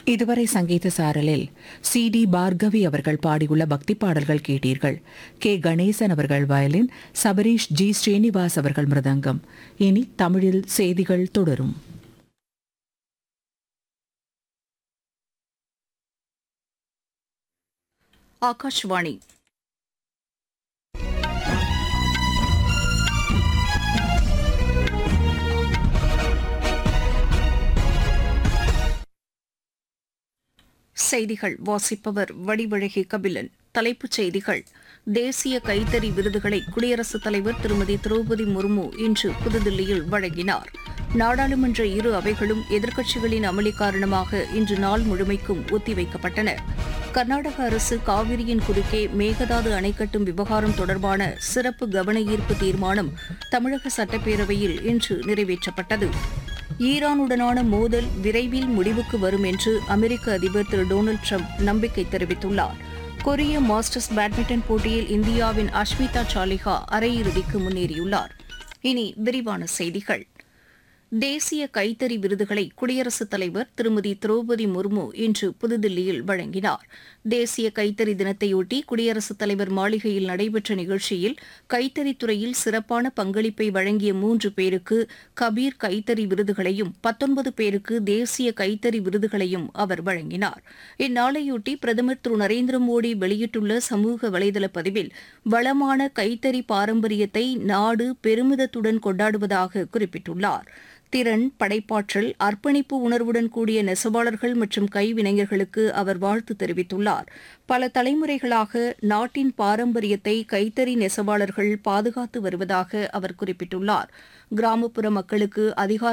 இதுவரை சங்கீத சாரலில் C D Bhargavi அவர்கள் பாடியுள்ள பக்தி பாடல்கள் கேட்டீர்கள் கே கணேசன் அவர்கள் வயலின் சபரீஷ் ஜி ஸ்ரீனிவாஸ் அவர்கள் மிருதங்கம் இனி தமிழில் செய்திகள் தொடரும் ஆகாஷ்வாணி செய்திகள் வாசிப்பவர் வடிவழகி கபிலன் தலைப்புச் செய்திகள் தேசிய கைத்தறி விருதுகளை குடியரசுத் தலைவர் திருமதி திரௌபதி முர்மு இன்று புதுதில்லியில் வழங்கினார் நாடாளுமன்ற இரு அவைகளும் எதிர்க்கட்சிகளின் அமளி காரணமாக இன்று நாள் முழுமைக்கும் ஒத்திவைக்கப்பட்டன கர்நாடக அரசு காவிரியின் குறுக்கே மேகதாது அணை கட்டும் விவகாரம் தொடர்பான சிறப்பு கவன ஈர்ப்பு தீர்மானம் தமிழக சட்டப்பேரவையில் இன்று நிறைவேற்றப்பட்டது ஈரானுடனான மோதல் விரைவில் முடிவுக்கு வரும் என்று அமெரிக்க அதிபர் திரு டொனால்டு ட்ரம்ப் நம்பிக்கை தெரிவித்துள்ளார் கொரிய மாஸ்டர்ஸ் பேட்மிண்டன் போட்டியில் இந்தியாவின் அஷ்மிதா சாலிஹா அரையிறுதிக்கு முன்னேறியுள்ளார் இனி விரிவான செய்திகள் தேசிய கைத்தறி விருதுகளை குடியரசுத் தலைவர் திருமதி திரௌபதி முர்மு இன்று புதுதில்லியில் வழங்கினார் தேசிய கைத்தறி தினத்தையொட்டி குடியரசுத் தலைவர் மாளிகையில் நடைபெற்ற நிகழ்ச்சியில் கைத்தறித்துறையில் சிறப்பான பங்களிப்பை வழங்கிய மூன்று பேருக்கு கபீர் கைத்தறி விருதுகளையும் பத்தொன்பது பேருக்கு தேசிய கைத்தறி விருதுகளையும் அவர் வழங்கினார் இந்நாளையொட்டி பிரதமர் திரு நரேந்திர மோடி வெளியிட்டுள்ள சமூக வலைதள பதிவில் வளமான கைத்தறி பாரம்பரியத்தை நாடு பெருமிதத்துடன் கொண்டாடுவதாக குறிப்பிட்டுள்ளார் திறன் படைப்பாற்றல் அர்ப்பணிப்பு உணர்வுடன் கூடிய நெசவாளர்கள் மற்றும் கைவினைஞர்களுக்கு அவர் வாழ்த்து தெரிவித்துள்ளார் பல தலைமுறைகளாக நாட்டின் பாரம்பரியத்தை கைத்தறி நெசவாளர்கள் பாதுகாத்து வருவதாக அவர் குறிப்பிட்டுள்ளார் கிராமப்புற மக்களுக்கு அதிகார